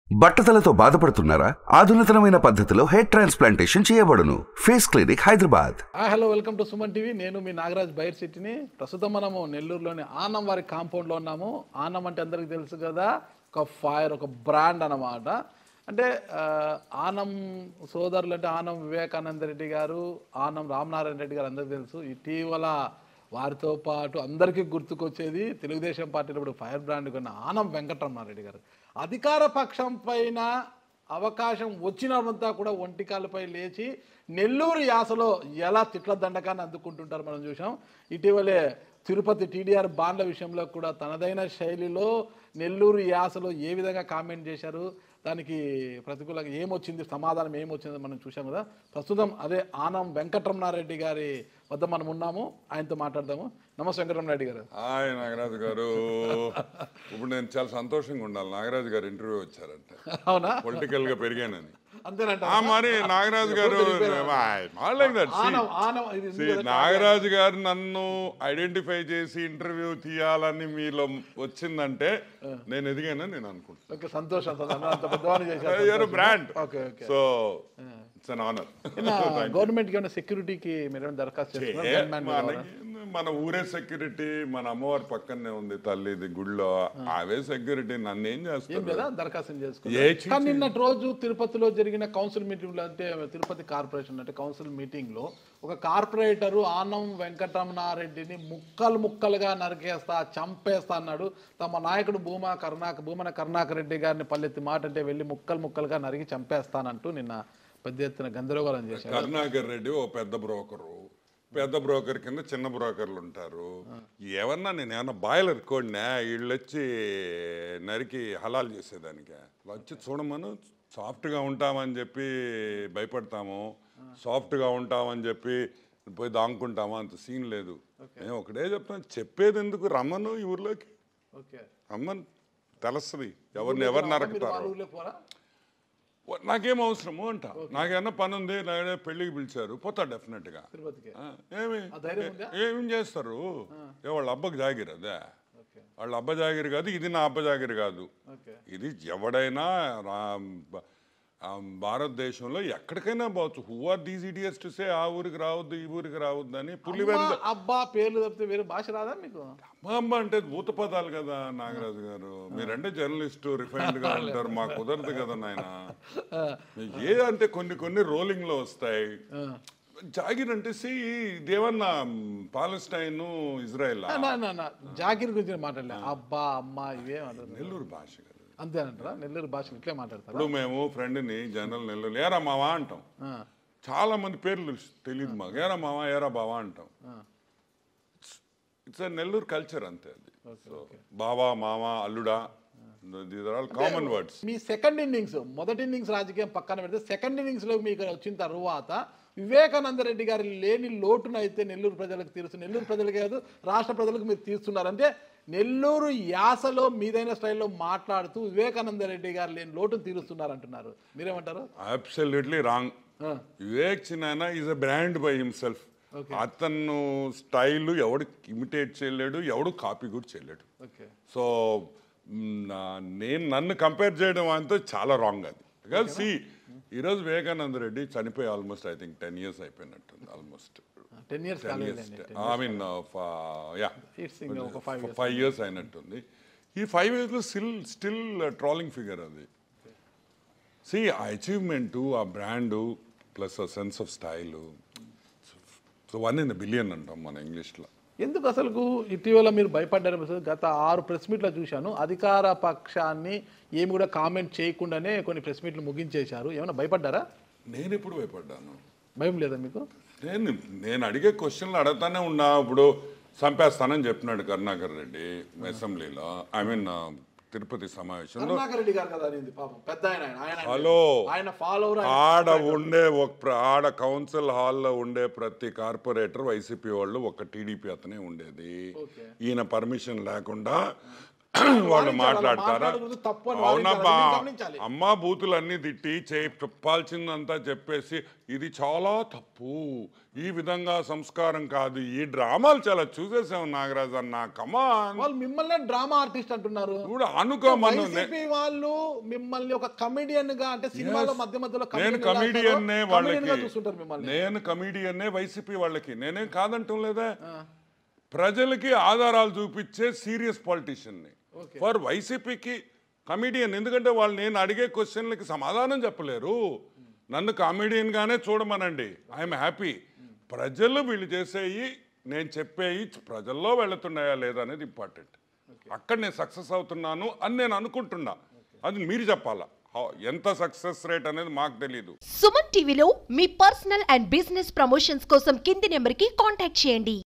బట్టతలతో బాధపడుతున్నారా ఆధునితనమైన పద్ధతిలో హెయిర్ ట్రాన్స్ప్లాంటేషన్ చేయబడును face clinic Hyderabad hi hello welcome to Suman TV నేను మీ నాగరాజ్ బైర్ సిటీని ప్రస్తుతం మనము నెల్లూరులోని ఆనం వారి కాంపౌండ్లో ఉన్నాము ఆనం అంటే అందరికీ తెలుసు కదా ఒక ఫైర్ ఒక బ్రాండ్ అన్నమాట అంటే ఆ, ఆనం సోదరులు అంటే ఆనం వివేకానంద రెడ్డి గారు ఆనం రామనారాయణ రెడ్డి గారు అందరికీ తెలుసు ఇటీవల వారితో పాటు అందరికీ గుర్తుకొచ్చేది తెలుగుదేశం పార్టీలో ఇప్పుడు ఫైర్ బ్రాండ్ కొన్న ఆనం వెంకటరమణారెడ్డి గారు అధికార పక్షం పైన అవకాశం వచ్చినంతా కూడా ఒంటికాలపై లేచి నెల్లూరు యాసలో ఎలా తిట్ల దండకాన్ని అందుకుంటుంటారు మనం చూసాం ఇటీవలే తిరుపతి టీడీఆర్ బాండ్ల విషయంలో కూడా తనదైన శైలిలో నెల్లూరు యాసలో ఏ విధంగా కామెంట్ చేశారు దానికి ప్రతికూలంగా ఏమొచ్చింది సమాధానం ఏమొచ్చింది మనం చూసాం కదా ప్రస్తుతం అదే ఆనం వెంకటరమణారెడ్డి గారి వద్ద మనం ఉన్నాము ఆయనతో మాట్లాడదాము నమస్తే వెంకటరమణారెడ్డి గారు హాయ్ నాగరాజు గారు ఇప్పుడు నేను చాలా సంతోషంగా ఉండాలి నాగరాజు గారు ఇంటర్వ్యూ వచ్చారంటే అవునా పొలిటికల్ గా పెరిగానని అంతేనంట ఆ మరి నాగరాజు గారు లైక్ దట్ ఆనం ఆనం ఇది ఉంది కదా, నాగరాజు గారు నన్ను ఐడెంటిఫై చేసి ఇంటర్వ్యూ తీయాలని మీలో వచ్చిందంటే నేను ఎదిగానని నేను అనుకుంటున్నాను ఓకే సంతోషం సంతోషం. అంత పెద్దవాడిని చేశారు your brand okay okay so it's an honour government కి ఏమైనా సెక్యూరిటీకి మీరు ఏమైనా దరఖాస్తు చేస్తున్నారా Gunman మీద కావాలా? మన ఊరే సెక్యూరిటీ మన అమ్మవారి పక్కనే ఉంది తల్లిది గుళ్ళో అవే సెక్యూరిటీ నన్ను ఏం ఏం చేస్తారు లేదా దరఖాస్తు ఏ చేసుకున్నారు చీ- కానీ నిన్నటి రోజు తిరుపతిలో జరిగిన కౌన్సిల్ మీటింగ్ లో అంటే తిరుపతి కార్పొరేషన్ అంటే కౌన్సిల్ మీటింగ్ లో ఒక కార్పొరేటరు ఆనం వెంకటరమణారెడ్డిని ముక్కలు ముక్కలుగా నరికేస్తా చంపేస్తా అన్నాడు తమ నాయకుడు భూమా కరుణాక భూమన కరుణాకర్ రెడ్డి గారిని పల్లెత్తి మాట అంటే వెళ్ళి ముక్కలు ముక్కలుగా నరికి చంపేస్తానంటూ నిన్న పెద్ద ఎత్తున గందరగోళం చేశారు కరుణాకర్ రెడ్డి ఓ పెద్ద బ్రోకరు పెద్ద బ్రోకర్ కింద చిన్న బ్రోకర్లు ఉంటారు ఏమన్నా నేను ఏమన్నా బాయిలర్ కోడినా వీళ్ళు వచ్చి నరికి హలాల్ చేసేదానికి వచ్చి చూడమను సాఫ్ట్గా ఉంటామని చెప్పి భయపడతాము సాఫ్ట్గా ఉంటామని చెప్పి పోయి దాంకుంటాము అంత సీన్ లేదు నేను ఒకటే చెప్తాను చెప్పేది ఎందుకు రమ్మను ఈ ఊర్లోకి ఓకే రమ్మను తెలుస్తుంది ఎవరిని ఎవరు మీరు నరకుతారు వాళ్ళ ఊర్లోకి పోరా నాకేం అవసరము అంట నాకేమన్నా పని ఉంది నాకేదో పెళ్ళికి పిలిచారు పోతా డెఫినెట్గా తిరుపతికి ఆ, ఏమి ఆ ధైర్యం ఉందా? ఏం చేస్తారు ఏ వాళ్ళ అబ్బకి జాగిర్ అదే ఓకే వాళ్ళ అబ్బ జాగిరి కాదు ఇది నా అబ్బ జాగిరి కాదు ఓకే ఇది ఎవడైనా రా- బ- ఆ, భారతదేశంలో ఎక్కడికైనా పోవచ్చు who are these idiots to say ఆ ఊరికి రావద్దు ఈ ఊరికి రావద్దు అని పులివెంద అమ్మా, అబ్బా పేర్లు తప్పితే వేరే భాష రాదా మీకు అమ్మ అమ్మ అంటే భూత పదాలు కదా నాగరాజు గారు మీరంటే జర్నలిస్టు రిఫైన్డ్ గా ఉంటారు మాకు కుదరదు కదా నాయన ఏ అంటే కొన్ని కొన్ని రోలింగ్ లో వస్తాయి జాగిర్ అంటే సి ఇదేమన్నా పాలస్టైన్ ఇజ్రాయెల్ నా, నా, నా, జాగిర్ గురించి మాట్లాడలే అబ్బా అమ్మా ఇవే మాట్లాడతారు నెల్లూరు భాష కదా అంతేనంటారా నెల్లూరు భాష ఇట్లే మాట్లాడతారా ఇప్పుడు మేము ఫ్రెండ్ని జనరల్ నెల్లూరు ఏరా మావా అంటాం ఆ, చాలా మంది పేర్లు తెలుసు తెలియదు మాకు ఏరా మావా ఏరా బావా అంటాం ఆ, ఇట్స్ నెల్లూరు కల్చర్ అంతే అది సో బావా మామ అల్లుడా these are all common words మీ సెకండ్ ఇన్నింగ్స్ మొదటి ఇన్నింగ్స్ రాజకీయం పక్కన పెడితే సెకండ్ ఇన్నింగ్స్ లో మీకు వచ్చిన తర్వాత వివేకానంద రెడ్డి గారి లేని లోటును అయితే నెల్లూరు ప్రజలకు తీరుస్తు నెల్లూరు ప్రజలకే కాదు రాష్ట్ర ప్రజలకు మీరు తీరుస్తున్నారు అంటే నెల్లూరు యాసలో మీదైన స్టైల్లో మాట్లాడుతూ వివేకానంద రెడ్డి గారు లేని లోటును తీరుస్తున్నారు అంటున్నారు మీరేమంటారు అబ్సల్యూట్లీ రాంగ్ ఆ, వివేక్ చిన్న is a brand by himself అతను స్టైల్ ఎవడు ఇమిటేట్ చేయలేడు ఎవడు కాపీ కూడా చేయలేడు ఓకే సో నేను నన్ను కంపేర్ చేయడం అంతా చాలా రాంగ్ అది బికాజ్ సి ఈరోజు వివేకానంద రెడ్డి చనిపోయి almost I think ten years అయిపోయినట్టుంది ఆల్మోస్ట్ టెన్ ఇయర్స్ కాలేదండి ఐ మీన్ యా ఇట్స్ ఇంకా ఒక ఫైవ్ ఇయర్స్ ఫైవ్ ఇయర్స్ అయినట్టుంది ఈ ఫైవ్ ఇయర్స్లో స్టిల్ స్టిల్ ట్రాలింగ్ ఫిగర్ అది సి ఆ అచీవ్మెంటు ఆ బ్రాండు ప్లస్ ఆ sense of style so one in billion అంటాం మన ఇంగ్లీష్లో ఎందుకు అసలు ఇటీవల మీరు భయపడ్డారు అసలు గత ఆరు ప్రెస్ మీట్లో చూశాను అధికార పక్షాన్ని ఏమి కూడా కామెంట్ చేయకుండానే కొన్ని ప్రెస్ మీట్లు ముగించేశారు ఏమైనా భయపడ్డారా నేను ఎప్పుడు భయపడ్డాను భయం లేదా మీకు నేను నేను అడిగే క్వశ్చన్లు అడగతానే ఉన్నా ఇప్పుడు చంపేస్తానని చెప్పినాడు కరుణాకర్ రెడ్డి అసెంబ్లీలో ఐ మీన్ తిరుపతి సమావేశంలో కరుణాకర్ రెడ్డి గారు కదా అనేది పాపం పెద్ద ఆయన ఆయన హలో ఆయన ఫాలోవర్ ఆడ ఉండే ఒక ప్ర- ఆడ కౌన్సిల్ హాల్లో ఉండే ప్రతి కార్పొరేటర్ వైసీపీ వాళ్ళు ఒక టీడీపీ అతనే ఉండేది ఓకే ఈయన పర్మిషన్ లేకుండా వాళ్ళు వాదించాలి, మాట్లాడతారా మాట్లాడకూడదు, తప్పు అని వాదించాలి, అవునబ్బా అది గమనించాలి. అమ్మా బూతులు అన్ని తిట్టి చే చెప్పాల్సిందంతా చెప్పేసి ఇది చాలా తప్పు ఈ విధంగా సంస్కారం కాదు ఈ డ్రామాలు చాలా చూసేసాం నాగరాజ్ అన్న కమాన్ వాళ్ళు మిమ్మల్ని డ్రామా ఆర్టిస్ట్ అంటున్నారు కూడా అనుకోమను నే- వైసీపీ వాళ్ళు మిమ్మల్ని ఒక కమెడియన్ గా అంటే సినిమాలో మధ్య మధ్యలో నేను comedian గా కమీడియన్నే అంటారు, comedian గా వాళ్ళకి చూస్తుంటారు మిమ్మల్ని నేను కమీడియన్నే వైసీపీ వాళ్ళకి నేనేం కాదంటం లేదా ప్రజలకి ఆధారాలు చూపించే సీరియస్ పాలిటీషియన్ని ఫర్ వైసీపీకి కమీడియన్ ఎందుకంటే వాళ్ళు నేను అడిగే క్వశ్చన్లకి సమాధానం చెప్పలేరు నన్ను కామెడియన్ గానే చూడమనండి ఐఎమ్ హ్యాపీ ప్రజలు వీళ్ళు చేసేయి నేను చెప్పేయి ప్రజల్లో వెళుతున్నాయా లేదా అనేది ఇంపార్టెంట్ అక్కడ నేను సక్సెస్ అవుతున్నాను అని నేను అనుకుంటున్నా అది మీరు చెప్పాలా హౌ- ఎంత సక్సెస్ రేట్ అనేది మాకు తెలియదు సుమన్ టీవీలో మీ పర్సనల్ అండ్ బిజినెస్ ప్రమోషన్స్ కోసం కింది నెంబర్కి కాంటాక్ట్ చేయండి